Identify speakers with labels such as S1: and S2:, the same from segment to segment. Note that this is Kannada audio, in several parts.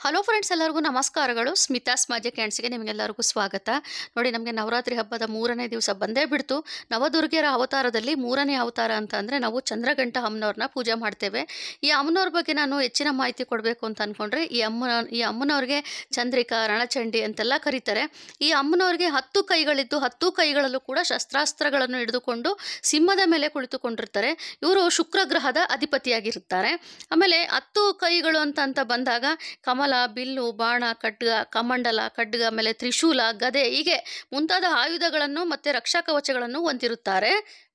S1: ಹಲೋ ಫ್ರೆಂಡ್ಸ್ ಎಲ್ಲರಿಗೂ ನಮಸ್ಕಾರಗಳು ಸ್ಮಿತಾಸ್ ಮ್ಯಾಜಿಕ್ ಹ್ಯಾಂಡ್ಸ್ಗೆ ನಿಮಗೆಲ್ಲರಿಗೂ ಸ್ವಾಗತ ನೋಡಿ ನಮಗೆ ನವರಾತ್ರಿ ಹಬ್ಬದ ಮೂರನೇ ದಿವಸ ಬಂದೇ ಬಿಡ್ತು ನವದುರ್ಗಿಯರ ಅವತಾರದಲ್ಲಿ ಮೂರನೇ ಅವತಾರ ಅಂತ ಅಂದರೆ ನಾವು ಚಂದ್ರಗಂಟ ಅಮ್ಮನವ್ರನ್ನ ಪೂಜೆ ಮಾಡ್ತೇವೆ ಈ ಅಮ್ಮನವ್ರ ಬಗ್ಗೆ ನಾನು ಹೆಚ್ಚಿನ ಮಾಹಿತಿ ಕೊಡಬೇಕು ಅಂತ ಅಂದ್ಕೊಂಡ್ರೆ ಈ ಅಮ್ಮ ಈ ಅಮ್ಮನವ್ರಿಗೆ ಚಂದ್ರಿಕಾ ರಣಚಂಡಿ ಅಂತೆಲ್ಲ ಕರೀತಾರೆ ಈ ಅಮ್ಮನವ್ರಿಗೆ ಹತ್ತು ಕೈಗಳಿದ್ದು ಹತ್ತು ಕೈಗಳಲ್ಲೂ ಕೂಡ ಶಸ್ತ್ರಾಸ್ತ್ರಗಳನ್ನು ಹಿಡಿದುಕೊಂಡು ಸಿಂಹದ ಮೇಲೆ ಕುಳಿತುಕೊಂಡಿರ್ತಾರೆ ಇವರು ಶುಕ್ರ ಗ್ರಹದ ಅಧಿಪತಿಯಾಗಿರುತ್ತಾರೆ ಆಮೇಲೆ ಹತ್ತು ಕೈಗಳು ಅಂತ ಅಂತ ಬಂದಾಗ ಕಮಲ ಬಿಲ್ಲು ಬಾಣ ಖಡ್ಗ ಕಮಂಡಲ ಖಡ್ಗ ಆಮೇಲೆ ತ್ರಿಶೂಲ ಗದೆ ಹೀಗೆ ಮುಂತಾದ ಆಯುಧಗಳನ್ನು ಮತ್ತು ರಕ್ಷಾ ಕವಚಗಳನ್ನು ಹೊಂದಿರುತ್ತಾರೆ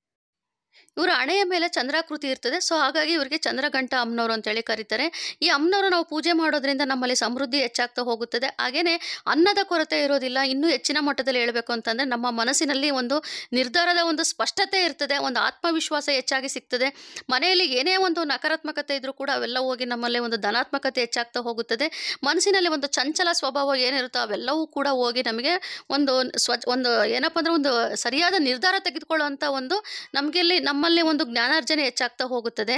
S1: ಇವರ ಹಣೆಯ ಮೇಲೆ ಚಂದ್ರಾಕೃತಿ ಇರ್ತದೆ ಸೊ ಹಾಗಾಗಿ ಇವರಿಗೆ ಚಂದ್ರಗಂಟ ಅಮ್ಮನವರು ಅಂತೇಳಿ ಕರೀತಾರೆ ಈ ಅಮ್ಮನವರು ನಾವು ಪೂಜೆ ಮಾಡೋದ್ರಿಂದ ನಮ್ಮಲ್ಲಿ ಸಮೃದ್ಧಿ ಹೆಚ್ಚಾಗ್ತಾ ಹೋಗುತ್ತದೆ ಹಾಗೆಯೇ ಅನ್ನದ ಕೊರತೆ ಇರೋದಿಲ್ಲ ಇನ್ನೂ ಹೆಚ್ಚಿನ ಮಟ್ಟದಲ್ಲಿ ಹೇಳಬೇಕು ಅಂತಂದರೆ ನಮ್ಮ ಮನಸ್ಸಿನಲ್ಲಿ ಒಂದು ನಿರ್ಧಾರದ ಒಂದು ಸ್ಪಷ್ಟತೆ ಇರ್ತದೆ ಒಂದು ಆತ್ಮವಿಶ್ವಾಸ ಹೆಚ್ಚಾಗಿ ಸಿಗ್ತದೆ ಮನೆಯಲ್ಲಿ ಏನೇ ಒಂದು ನಕಾರಾತ್ಮಕತೆ ಇದ್ರೂ ಕೂಡ ಅವೆಲ್ಲ ಹೋಗಿ ನಮ್ಮಲ್ಲಿ ಒಂದು ಧನಾತ್ಮಕತೆ ಹೆಚ್ಚಾಗ್ತಾ ಹೋಗುತ್ತದೆ ಮನಸ್ಸಿನಲ್ಲಿ ಒಂದು ಚಂಚಲ ಸ್ವಭಾವ ಏನಿರುತ್ತೋ ಅವೆಲ್ಲವೂ ಕೂಡ ಹೋಗಿ ನಮಗೆ ಒಂದು ಸ್ವಚ್ ಒಂದು ಏನಪ್ಪ ಅಂದರೆ ಒಂದು ಸರಿಯಾದ ನಿರ್ಧಾರ ತೆಗೆದುಕೊಳ್ಳುವಂಥ ಒಂದು ನಮಗೆಲ್ಲಿ ನಮ್ಮಲ್ಲಿ ಒಂದು ಜ್ಞಾನಾರ್ಜನೆ ಹೆಚ್ಚಾಗ್ತಾ ಹೋಗುತ್ತದೆ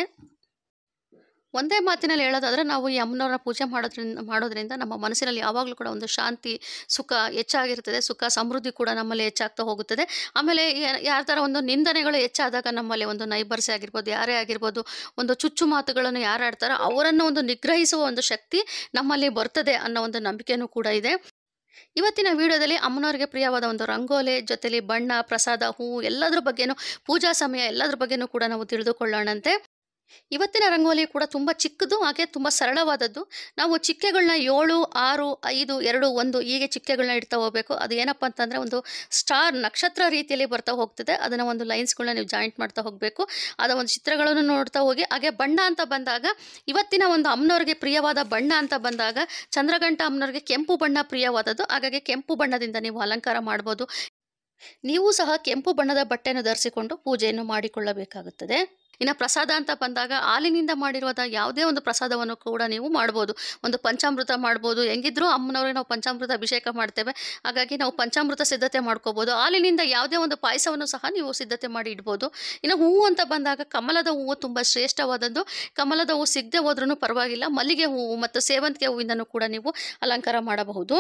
S1: ಒಂದೇ ಮಾತಿನಲ್ಲಿ ಹೇಳೋದಾದರೆ ನಾವು ಈ ಅಮ್ಮನವ್ರನ್ನ ಪೂಜೆ ಮಾಡೋದ್ರಿಂದ ಮಾಡೋದ್ರಿಂದ ನಮ್ಮ ಮನಸ್ಸಿನಲ್ಲಿ ಯಾವಾಗಲೂ ಕೂಡ ಒಂದು ಶಾಂತಿ ಸುಖ ಹೆಚ್ಚಾಗಿರ್ತದೆ ಸುಖ ಸಮೃದ್ಧಿ ಕೂಡ ನಮ್ಮಲ್ಲಿ ಹೆಚ್ಚಾಗ್ತಾ ಹೋಗುತ್ತದೆ ಆಮೇಲೆ ಯಾರ ಥರ ಒಂದು ನಿಂದನೆಗಳು ಹೆಚ್ಚಾದಾಗ ನಮ್ಮಲ್ಲಿ ಒಂದು ನೈಬರ್ಸ್ ಆಗಿರ್ಬೋದು ಯಾರೇ ಆಗಿರ್ಬೋದು ಒಂದು ಚುಚ್ಚು ಮಾತುಗಳನ್ನು ಯಾರು ಆಡ್ತಾರೋ ಅವರನ್ನು ಒಂದು ನಿಗ್ರಹಿಸುವ ಒಂದು ಶಕ್ತಿ ನಮ್ಮಲ್ಲಿ ಬರ್ತದೆ ಅನ್ನೋ ಒಂದು ನಂಬಿಕೆಯೂ ಕೂಡ ಇದೆ ಇವತ್ತಿನ ವಿಡಿಯೋದಲ್ಲಿ ಅಮ್ಮನವ್ರಿಗೆ ಪ್ರಿಯವಾದ ಒಂದು ರಂಗೋಲೆ ಜೊತೆಲಿ ಬಣ್ಣ ಪ್ರಸಾದ ಹೂವು ಎಲ್ಲದ್ರ ಬಗ್ಗೆನೂ ಪೂಜಾ ಸಮಯ ಎಲ್ಲದ್ರ ಬಗ್ಗೆನೂ ಕೂಡ ನಾವು ತಿಳಿದುಕೊಳ್ಳೋಣಂತೆ ಇವತ್ತಿನ ರಂಗೋಲಿ ಕೂಡ ತುಂಬ ಚಿಕ್ಕದು ಹಾಗೆ ತುಂಬ ಸರಳವಾದದ್ದು ನಾವು ಚಿಕ್ಕೆಗಳನ್ನ ಏಳು ಆರು ಐದು ಎರಡು ಒಂದು ಹೀಗೆ ಚಿಕ್ಕೆಗಳನ್ನ ಇಡ್ತಾ ಹೋಗಬೇಕು ಅದು ಏನಪ್ಪ ಅಂತಂದರೆ ಒಂದು ಸ್ಟಾರ್ ನಕ್ಷತ್ರ ರೀತಿಯಲ್ಲಿ ಬರ್ತಾ ಹೋಗ್ತದೆ ಅದನ್ನು ಒಂದು ಲೈನ್ಸ್ಗಳನ್ನ ನೀವು ಜಾಯಿಂಟ್ ಮಾಡ್ತಾ ಹೋಗಬೇಕು ಅದ ಒಂದು ಚಿತ್ರಗಳನ್ನು ನೋಡ್ತಾ ಹೋಗಿ ಹಾಗೆ ಬಣ್ಣ ಅಂತ ಬಂದಾಗ ಇವತ್ತಿನ ಒಂದು ಅಮ್ಮನವ್ರಿಗೆ ಪ್ರಿಯವಾದ ಬಣ್ಣ ಅಂತ ಬಂದಾಗ ಚಂದ್ರಗಂಟ ಅಮ್ಮನವ್ರಿಗೆ ಕೆಂಪು ಬಣ್ಣ ಪ್ರಿಯವಾದದ್ದು ಹಾಗಾಗಿ ಕೆಂಪು ಬಣ್ಣದಿಂದ ನೀವು ಅಲಂಕಾರ ಮಾಡ್ಬೋದು ನೀವು ಸಹ ಕೆಂಪು ಬಣ್ಣದ ಬಟ್ಟೆಯನ್ನು ಧರಿಸಿಕೊಂಡು ಪೂಜೆಯನ್ನು ಮಾಡಿಕೊಳ್ಳಬೇಕಾಗುತ್ತದೆ ಇನ್ನು ಪ್ರಸಾದ ಅಂತ ಬಂದಾಗ ಹಾಲಿನಿಂದ ಮಾಡಿರುವಂಥ ಯಾವುದೇ ಒಂದು ಪ್ರಸಾದವನ್ನು ಕೂಡ ನೀವು ಮಾಡ್ಬೋದು ಒಂದು ಪಂಚಾಮೃತ ಮಾಡ್ಬೋದು ಹೆಂಗಿದ್ರೂ ಅಮ್ಮನವ್ರಿಗೆ ನಾವು ಪಂಚಾಮೃತ ಅಭಿಷೇಕ ಮಾಡ್ತೇವೆ ಹಾಗಾಗಿ ನಾವು ಪಂಚಾಮೃತ ಸಿದ್ಧತೆ ಮಾಡ್ಕೋಬೋದು ಹಾಲಿನಿಂದ ಯಾವುದೇ ಒಂದು ಪಾಯಸವನ್ನು ಸಹ ನೀವು ಸಿದ್ಧತೆ ಮಾಡಿ ಇಡ್ಬೋದು ಇನ್ನು ಹೂವು ಅಂತ ಬಂದಾಗ ಕಮಲದ ಹೂವು ತುಂಬ ಶ್ರೇಷ್ಠವಾದದ್ದು ಕಮಲದ ಹೂವು ಸಿಗದೆ ಹೋದ್ರೂ ಪರವಾಗಿಲ್ಲ ಮಲ್ಲಿಗೆ ಹೂವು ಮತ್ತು ಸೇವಂತಿಗೆ ಹೂವಿಂದನೂ ಕೂಡ ನೀವು ಅಲಂಕಾರ ಮಾಡಬಹುದು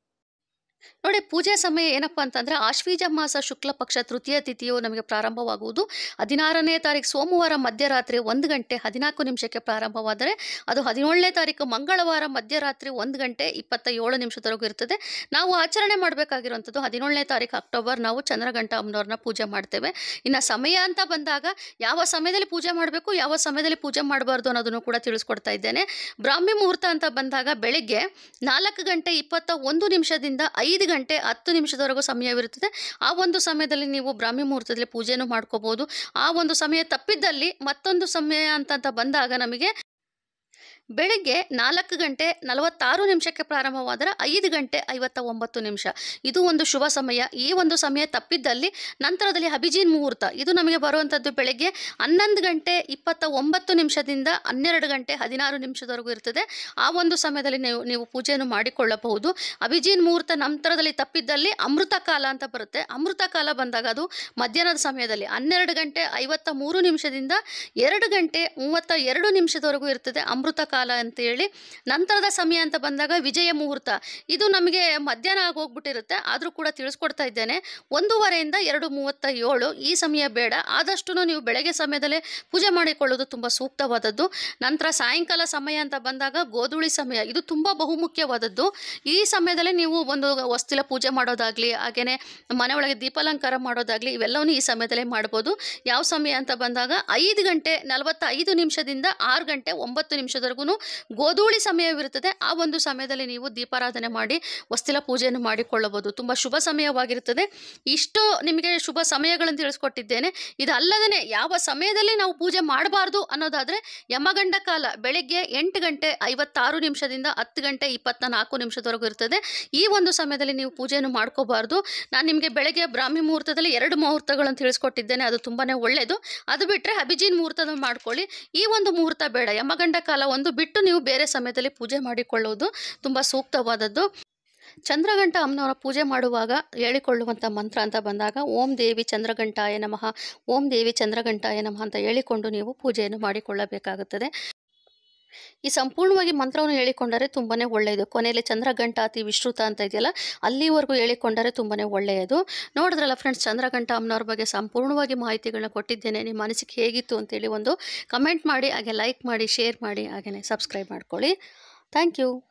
S1: ನೋಡಿ ಪೂಜೆ ಸಮಯ ಏನಪ್ಪ ಅಂತಂದರೆ ಆಶ್ವೀಜ ಮಾಸ ಶುಕ್ಲ ಪಕ್ಷ ತೃತೀಯ ತಿಥಿಯು ನಮಗೆ ಪ್ರಾರಂಭವಾಗುವುದು ಹದಿನಾರನೇ ತಾರೀಕು ಸೋಮವಾರ ಮಧ್ಯರಾತ್ರಿ ಒಂದು ಗಂಟೆ ಹದಿನಾಲ್ಕು ನಿಮಿಷಕ್ಕೆ ಪ್ರಾರಂಭವಾದರೆ ಅದು ಹದಿನೇಳನೇ ತಾರೀಕು ಮಂಗಳವಾರ ಮಧ್ಯರಾತ್ರಿ ಒಂದು ಗಂಟೆ ಇಪ್ಪತ್ತ ಏಳು ನಿಮಿಷದವರೆಗೂ ಇರ್ತದೆ ನಾವು ಆಚರಣೆ ಮಾಡಬೇಕಾಗಿರುವಂಥದ್ದು ಹದಿನೇಳನೇ ತಾರೀಕು ಅಕ್ಟೋಬರ್ ನಾವು ಚಂದ್ರಗಂಟ ಅಮ್ಮನವ್ರನ್ನ ಪೂಜೆ ಮಾಡ್ತೇವೆ ಇನ್ನು ಸಮಯ ಅಂತ ಬಂದಾಗ ಯಾವ ಸಮಯದಲ್ಲಿ ಪೂಜೆ ಮಾಡಬೇಕು ಯಾವ ಸಮಯದಲ್ಲಿ ಪೂಜೆ ಮಾಡಬಾರ್ದು ಅನ್ನೋದನ್ನು ಕೂಡ ತಿಳಿಸ್ಕೊಡ್ತಾ ಇದ್ದೇನೆ ಬ್ರಾಹ್ಮಿ ಮುಹೂರ್ತ ಅಂತ ಬಂದಾಗ ಬೆಳಿಗ್ಗೆ ನಾಲ್ಕು ಗಂಟೆ ಇಪ್ಪತ್ತ ಒಂದು ನಿಮಿಷದಿಂದ ಐದು ಗಂಟೆ ಹತ್ತು ನಿಮಿಷದವರೆಗೂ ಸಮಯವಿರುತ್ತದೆ ಆ ಒಂದು ಸಮಯದಲ್ಲಿ ನೀವು ಬ್ರಾಹ್ಮಿ ಮುಹೂರ್ತದಲ್ಲಿ ಪೂಜೆನೂ ಮಾಡ್ಕೋಬೋದು ಆ ಒಂದು ಸಮಯ ತಪ್ಪಿದ್ದಲ್ಲಿ ಮತ್ತೊಂದು ಸಮಯ ಅಂತ ಬಂದಾಗ ನಮಗೆ ಬೆಳಿಗ್ಗೆ ನಾಲ್ಕು ಗಂಟೆ ನಲವತ್ತಾರು ನಿಮಿಷಕ್ಕೆ ಪ್ರಾರಂಭವಾದರೆ ಐದು ಗಂಟೆ ಐವತ್ತ ಒಂಬತ್ತು ನಿಮಿಷ ಇದು ಒಂದು ಶುಭ ಸಮಯ ಈ ಒಂದು ಸಮಯ ತಪ್ಪಿದ್ದಲ್ಲಿ ನಂತರದಲ್ಲಿ ಅಭಿಜೀನ್ ಮುಹೂರ್ತ ಇದು ನಮಗೆ ಬರುವಂಥದ್ದು ಬೆಳಗ್ಗೆ ಹನ್ನೊಂದು ಗಂಟೆ ಇಪ್ಪತ್ತ ಒಂಬತ್ತು ನಿಮಿಷದಿಂದ ಹನ್ನೆರಡು ಗಂಟೆ ಹದಿನಾರು ನಿಮಿಷದವರೆಗೂ ಇರ್ತದೆ ಆ ಒಂದು ಸಮಯದಲ್ಲಿ ನೀವು ನೀವು ಪೂಜೆಯನ್ನು ಮಾಡಿಕೊಳ್ಳಬಹುದು ಅಭಿಜೀನ್ ಮುಹೂರ್ತ ನಂತರದಲ್ಲಿ ತಪ್ಪಿದ್ದಲ್ಲಿ ಅಮೃತ ಕಾಲ ಅಂತ ಬರುತ್ತೆ ಅಮೃತ ಕಾಲ ಬಂದಾಗ ಅದು ಮಧ್ಯಾಹ್ನದ ಸಮಯದಲ್ಲಿ ಹನ್ನೆರಡು ಗಂಟೆ ಐವತ್ತ ಮೂರು ನಿಮಿಷದಿಂದ ಎರಡು ಗಂಟೆ ಮೂವತ್ತ ಎರಡು ನಿಮಿಷದವರೆಗೂ ಇರ್ತದೆ ಅಮೃತ ಕಾಲ ಅಂತೇಳಿ ನಂತರದ ಸಮಯ ಅಂತ ಬಂದಾಗ ವಿಜಯ ಮುಹೂರ್ತ ಇದು ನಮಗೆ ಮಧ್ಯಾಹ್ನ ಆಗೋಗ್ಬಿಟ್ಟಿರುತ್ತೆ ಆದರೂ ಕೂಡ ತಿಳಿಸ್ಕೊಡ್ತಾ ಇದ್ದೇನೆ ಒಂದೂವರೆಯಿಂದ ಎರಡು ಮೂವತ್ತ ಏಳು ಈ ಸಮಯ ಬೇಡ ಆದಷ್ಟು ನೀವು ಬೆಳಗ್ಗೆ ಸಮಯದಲ್ಲೇ ಪೂಜೆ ಮಾಡಿಕೊಳ್ಳೋದು ತುಂಬ ಸೂಕ್ತವಾದದ್ದು ನಂತರ ಸಾಯಂಕಾಲ ಸಮಯ ಅಂತ ಬಂದಾಗ ಗೋಧೂಳಿ ಸಮಯ ಇದು ತುಂಬ ಬಹುಮುಖ್ಯವಾದದ್ದು ಈ ಸಮಯದಲ್ಲಿ ನೀವು ಒಂದು ವಸ್ತಿಲ ಪೂಜೆ ಮಾಡೋದಾಗಲಿ ಹಾಗೆಯೇ ಮನೆ ಒಳಗೆ ದೀಪಾಲಂಕಾರ ಮಾಡೋದಾಗಲಿ ಇವೆಲ್ಲವನ್ನೂ ಈ ಸಮಯದಲ್ಲೇ ಮಾಡ್ಬೋದು ಯಾವ ಸಮಯ ಅಂತ ಬಂದಾಗ ಐದು ಗಂಟೆ ನಲವತ್ತೈದು ನಿಮಿಷದಿಂದ ಆರು ಗಂಟೆ ಒಂಬತ್ತು ನಿಮಿಷದವರೆಗೂ ಗೋಧೂಳಿ ಸಮಯವಿರುತ್ತದೆ ಆ ಒಂದು ಸಮಯದಲ್ಲಿ ನೀವು ದೀಪಾರಾಧನೆ ಮಾಡಿ ವಸ್ತಿಲ ಪೂಜೆಯನ್ನು ಮಾಡಿಕೊಳ್ಳಬಹುದು ತುಂಬ ಶುಭ ಸಮಯವಾಗಿರುತ್ತದೆ ಇಷ್ಟು ನಿಮಗೆ ಶುಭ ಸಮಯಗಳನ್ನು ತಿಳಿಸ್ಕೊಟ್ಟಿದ್ದೇನೆ ಇದಲ್ಲದೇ ಯಾವ ಸಮಯದಲ್ಲಿ ನಾವು ಪೂಜೆ ಮಾಡಬಾರ್ದು ಅನ್ನೋದಾದರೆ ಯಮಗಂಡ ಕಾಲ ಬೆಳಗ್ಗೆ ಎಂಟು ಗಂಟೆ ಐವತ್ತಾರು ನಿಮಿಷದಿಂದ ಹತ್ತು ಗಂಟೆ ಇಪ್ಪತ್ತ ನಾಲ್ಕು ನಿಮಿಷದವರೆಗೂ ಇರ್ತದೆ ಈ ಒಂದು ಸಮಯದಲ್ಲಿ ನೀವು ಪೂಜೆಯನ್ನು ಮಾಡ್ಕೋಬಾರ್ದು ನಾನು ನಿಮಗೆ ಬೆಳಗ್ಗೆ ಬ್ರಾಹ್ಮಿ ಮುಹೂರ್ತದಲ್ಲಿ ಎರಡು ಮುಹೂರ್ತಗಳನ್ನು ತಿಳಿಸ್ಕೊಟ್ಟಿದ್ದೇನೆ ಅದು ತುಂಬಾ ಒಳ್ಳೆಯದು ಅದು ಬಿಟ್ಟರೆ ಅಭಿಜೀನ್ ಮುಹೂರ್ತದ ಮಾಡ್ಕೊಳ್ಳಿ ಈ ಒಂದು ಮುಹೂರ್ತ ಬೇಡ ಯಮಗಂಡ ಕಾಲ ಒಂದು ಬಿಟ್ಟು ನೀವು ಬೇರೆ ಸಮಯದಲ್ಲಿ ಪೂಜೆ ಮಾಡಿಕೊಳ್ಳುವುದು ತುಂಬ ಸೂಕ್ತವಾದದ್ದು ಚಂದ್ರಗಂಟ ಅಮ್ಮನವರ ಪೂಜೆ ಮಾಡುವಾಗ ಹೇಳಿಕೊಳ್ಳುವಂಥ ಮಂತ್ರ ಅಂತ ಬಂದಾಗ ಓಂ ದೇವಿ ಚಂದ್ರಗಂಟಾಯ ನಮಃ ಓಂ ದೇವಿ ಚಂದ್ರಗಂಟಾಯ ನಮಃ ಅಂತ ಹೇಳಿಕೊಂಡು ನೀವು ಪೂಜೆಯನ್ನು ಮಾಡಿಕೊಳ್ಳಬೇಕಾಗುತ್ತದೆ ಈ ಸಂಪೂರ್ಣವಾಗಿ ಮಂತ್ರವನ್ನು ಹೇಳಿಕೊಂಡರೆ ತುಂಬಾ ಒಳ್ಳೆಯದು ಕೊನೆಯಲ್ಲಿ ಚಂದ್ರಘಂಟ ಅತಿ ವಿಶ್ರುತ ಅಂತ ಇದೆಯಲ್ಲ ಅಲ್ಲಿವರೆಗೂ ಹೇಳಿಕೊಂಡರೆ ತುಂಬಾ ಒಳ್ಳೆಯದು ನೋಡಿದ್ರಲ್ಲ ಫ್ರೆಂಡ್ಸ್ ಚಂದ್ರಘಂಟ ಅಮ್ಮನವ್ರ ಬಗ್ಗೆ ಸಂಪೂರ್ಣವಾಗಿ ಮಾಹಿತಿಗಳನ್ನ ಕೊಟ್ಟಿದ್ದೇನೆ ನಿಮ್ಮ ಅನಿಸಿಕೆ ಹೇಗಿತ್ತು ಅಂತೇಳಿ ಒಂದು ಕಮೆಂಟ್ ಮಾಡಿ ಹಾಗೆ ಲೈಕ್ ಮಾಡಿ ಶೇರ್ ಮಾಡಿ ಹಾಗೆಯೇ ಸಬ್ಸ್ಕ್ರೈಬ್ ಮಾಡ್ಕೊಳ್ಳಿ ಥ್ಯಾಂಕ್ ಯು